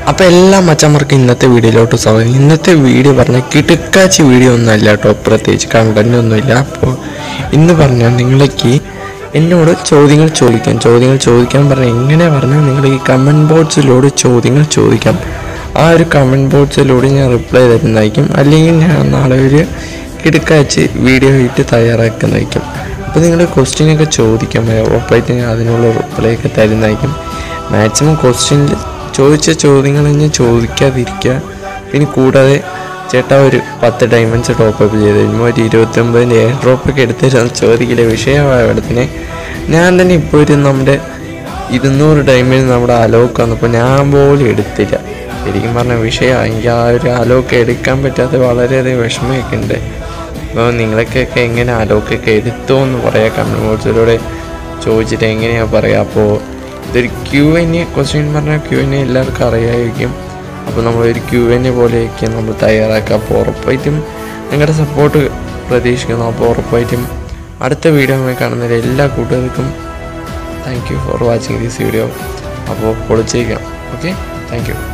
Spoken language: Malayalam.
അപ്പോൾ എല്ലാ മച്ചന്മാർക്കും ഇന്നത്തെ വീഡിയോയിലോട്ട് സ്വാഗതം ഇന്നത്തെ വീഡിയോ പറഞ്ഞാൽ കിടുക്കാച്ചി വീഡിയോ ഒന്നുമല്ല കേട്ടോ പ്രത്യേകിച്ച് കണ്ടന്റ് ഒന്നുമില്ല അപ്പോൾ ഇന്ന് പറഞ്ഞാൽ നിങ്ങൾക്ക് എന്നോട് ചോദ്യങ്ങൾ ചോദിക്കാം ചോദ്യങ്ങൾ ചോദിക്കാൻ പറഞ്ഞാൽ എങ്ങനെ പറഞ്ഞാൽ നിങ്ങൾ ഈ കമൻറ്റ് ബോക്സിലൂടെ ചോദ്യങ്ങൾ ചോദിക്കാം ആ ഒരു കമൻറ്റ് ബോക്സിലൂടെ ഞാൻ റിപ്ലൈ തരുന്നതായിരിക്കും അല്ലെങ്കിൽ ഞാൻ നാളെ ഒരു കിടുക്കാച്ചി വീഡിയോ ആയിട്ട് തയ്യാറാക്കുന്നതായിരിക്കും അപ്പോൾ നിങ്ങൾ ക്വസ്റ്റ്യനൊക്കെ ചോദിക്കാൻ ഉറപ്പായിട്ട് ഞാൻ അതിനുള്ള റിപ്ലൈ ഒക്കെ തരുന്നതായിരിക്കും മാക്സിമം ക്വസ്റ്റ്യനിൽ ചോദിച്ച ചോദ്യങ്ങൾ ഞാൻ ചോദിക്കാതിരിക്കുക പിന്നെ കൂടാതെ ചേട്ടാ ഒരു പത്ത് ഡയമണ്ട്സ് ടോപ്പ് അപ്പ് ചെയ്ത് കഴിയുമ്പോൾ ഒരു ഇരുപത്തൊമ്പതിൻ്റെ എയർ ഡ്രോപ്പൊക്കെ എടുത്ത് ചോദിക്കില്ല വിഷയമായവിടത്തിന് ഞാൻ തന്നെ ഇപ്പോൾ ഒരു നമ്മുടെ ഇരുന്നൂറ് ഡയമണ്ട് നമ്മുടെ അലോക്ക് വന്നപ്പോൾ ഞാൻ പോലും എടുത്തില്ല ശരിക്കും പറഞ്ഞ വിഷയമാണ് എനിക്ക് ആ ഒരു അലോക്ക് എടുക്കാൻ പറ്റാതെ വളരെയധികം വിഷമമൊക്കെ ഉണ്ട് അപ്പോൾ നിങ്ങളൊക്കെ എങ്ങനെ അലോക്കൊക്കെ എടുത്തോ എന്ന് പറയാം കമൻറ്റ് ബോക്സിലൂടെ ചോദിച്ചിട്ട് എങ്ങനെയാണ് പറയുക അപ്പോൾ ഇതൊരു ക്യൂ എൻ എ ക്വസ്റ്റ്യൻ പറഞ്ഞാൽ ക്യൂ എൻ എ എല്ലാവർക്കും അറിയാമായിരിക്കും അപ്പോൾ നമ്മളൊരു ക്യൂ എൻ എ പോലെയൊക്കെ നമ്മൾ തയ്യാറാക്കുക അപ്പോൾ ഉറപ്പായിട്ടും നിങ്ങളുടെ സപ്പോർട്ട് പ്രതീക്ഷിക്കുന്നു അപ്പോൾ ഉറപ്പായിട്ടും അടുത്ത വീഡിയോ കാണുന്ന എല്ലാ കൂട്ടുകാർക്കും thank you for watching this video അപ്പോൾ പൊളിച്ചേക്കാം ഓക്കെ താങ്ക് യു